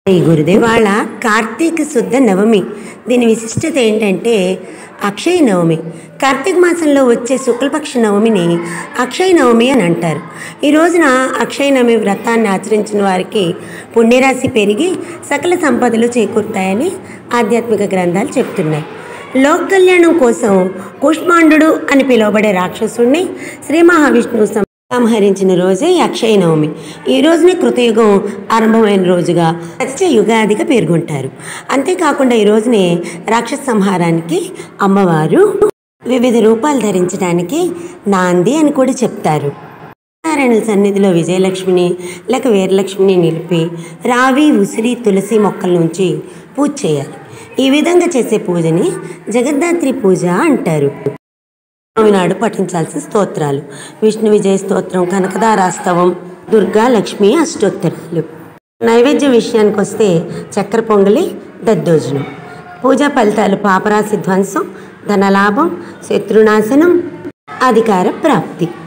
ఈ గురుదేవ్ వాళ్ళ కార్తీక శుద్ధ నవమి దీని విశిష్టత ఏంటంటే అక్షయ నవమి కార్తీక మాసంలో వచ్చే శుక్లపక్ష నవమిని అక్షయ నవమి అని అంటారు ఈ రోజున అక్షయ నవమి వ్రతాన్ని ఆచరించిన వారికి పుణ్యరాశి పెరిగి సకల సంపదలు చేకూరుతాయని ఆధ్యాత్మిక గ్రంథాలు చెప్తున్నాయి లోక కళ్యాణం కోసం కుష్మాండు అని పిలువబడే రాక్షసుణ్ణి శ్రీ మహావిష్ణువు సం- సంహరించిన రోజే ఈ అక్షయ నవమి ఈ రోజునే కృతయుగం ఆరంభమైన రోజుగా సత్య యుగాదిగా పేర్కొంటారు అంతేకాకుండా ఈ రోజునే రాక్షస సంహారానికి అమ్మవారు వివిధ రూపాలు ధరించడానికి నాంది అని కూడా చెప్తారు నారాయణుల సన్నిధిలో విజయలక్ష్మిని లేక వీరలక్ష్మిని నిలిపి రావి ఉసిరి తులసి మొక్కల నుంచి పూజ చేయాలి ఈ విధంగా చేసే పూజని జగద్ధాత్రి పూజ అంటారు నవమి నాడు పఠించాల్సిన స్తోత్రాలు విష్ణు విజయ స్తోత్రం కనకదారాస్తవం దుర్గా లక్ష్మి అష్టోత్తరాలు నైవేద్య విషయానికి వస్తే చక్కెర పొంగలి దద్దోజనం పూజా ఫలితాలు పాపరాశి ధ్వంసం ధనలాభం శత్రునాశనం అధికార ప్రాప్తి